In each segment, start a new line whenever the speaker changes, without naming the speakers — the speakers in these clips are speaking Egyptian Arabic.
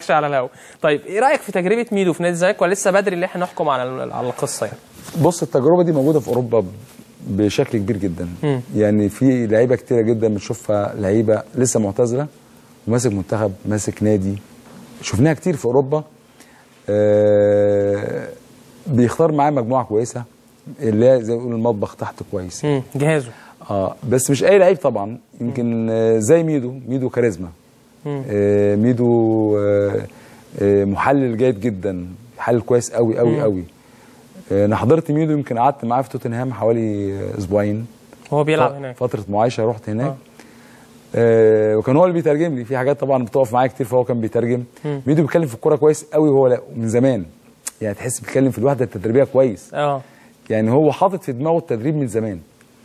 على الهوا طيب ايه رايك في تجربه ميدو في نادي الزمالك ولا لسه بدري اللي احنا نحكم على على القصه يعني
بص التجربه دي موجوده في اوروبا بشكل كبير جدا
مم.
يعني في لعيبه كتيره جدا بنشوفها لعيبه لسه معتزله وماسك منتخب ماسك نادي شفناها كتير في اوروبا آه بيختار معاه مجموعه كويسه اللي هي زي ما بيقولوا المطبخ تحت كويس
مم. جهازه
اه بس مش اي لعيب طبعا يمكن آه زي ميدو ميدو كاريزما
مم.
آه ميدو آه آه محلل جيد جدا محلل كويس قوي قوي
مم.
قوي آه، انا حضرت ميدو يمكن قعدت معاه في توتنهام حوالي آه، اسبوعين
وهو بيلعب
ف-
هناك
فتره معايشه رحت هناك
آه.
آه وكان هو اللي بيترجم لي في حاجات طبعا بتقف معايا كتير فهو كان بيترجم
مم.
ميدو بيتكلم في الكوره كويس قوي هو لا من زمان يعني تحس بيتكلم في الوحده التدريبيه كويس
اه
يعني هو حاطط في دماغه التدريب من زمان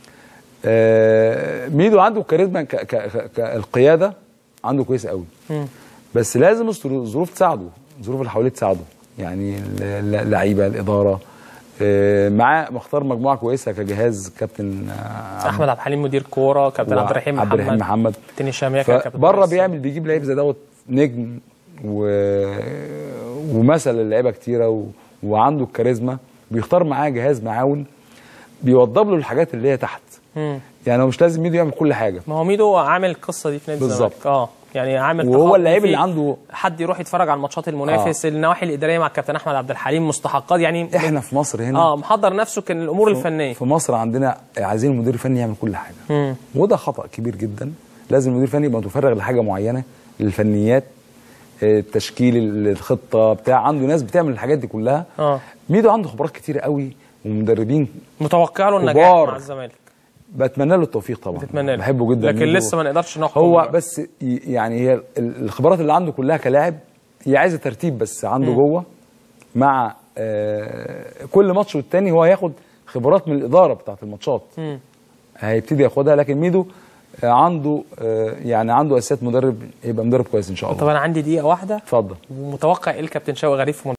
آه ميدو عنده كاريزما ك- ك- ك- كالقياده عنده كويس قوي
مم.
بس لازم الظرو- الظروف تساعده الظروف اللي حواليه تساعده يعني ال- ال- اللعيبه الاداره آه، معاه مختار مجموعه كويسه كجهاز كابتن آه،
احمد عبد الحليم مدير كوره كابتن عبد الرحيم
عبد الرحيم
محمد
محمد
كابتن هشام ياكا كابتن
فبره
رئيس.
بيعمل بيجيب لعيب زي دوت نجم و... ومثل للعيبه كتيره و... وعنده الكاريزما بيختار معاه جهاز معاون بيوضب له الحاجات اللي هي تحت
مم.
يعني هو مش لازم ميدو يعمل كل حاجه
ما هو ميدو عامل القصه دي في نادي
بالظبط.
الزمالك اه يعني عامل
وهو
تخطي
اللعيب
فيه.
اللي عنده
حد يروح يتفرج على الماتشات المنافس آه. النواحي الاداريه مع الكابتن احمد عبد الحليم مستحقات يعني
احنا في مصر هنا
اه محضر نفسه كان الامور الفنيه
في مصر عندنا عايزين المدير الفني يعمل كل حاجه
مم.
وده خطا كبير جدا لازم المدير الفني يبقى متفرغ لحاجه معينه للفنيات آه، التشكيل الخطه بتاع عنده ناس بتعمل الحاجات دي كلها
اه
ميدو عنده خبرات كتير قوي ومدربين
متوقع له النجاح
كبار.
مع الزمالك
بتمنى له التوفيق طبعا
بتتمنى له.
بحبه جدا
لكن
ميدو.
لسه ما نقدرش نحكم
هو
بقى.
بس ي- يعني هي ال- الخبرات اللي عنده كلها كلاعب هي عايزه ترتيب بس عنده
مم.
جوه مع آه كل ماتش والتاني هو هياخد خبرات من الاداره بتاعت الماتشات
مم.
هيبتدي ياخدها لكن ميدو آه، عنده آه، يعني عنده اساسيات مدرب يبقى مدرب كويس ان شاء الله
طب انا عندي دقيقه واحده
اتفضل
ومتوقع ايه الكابتن شوقي غريب في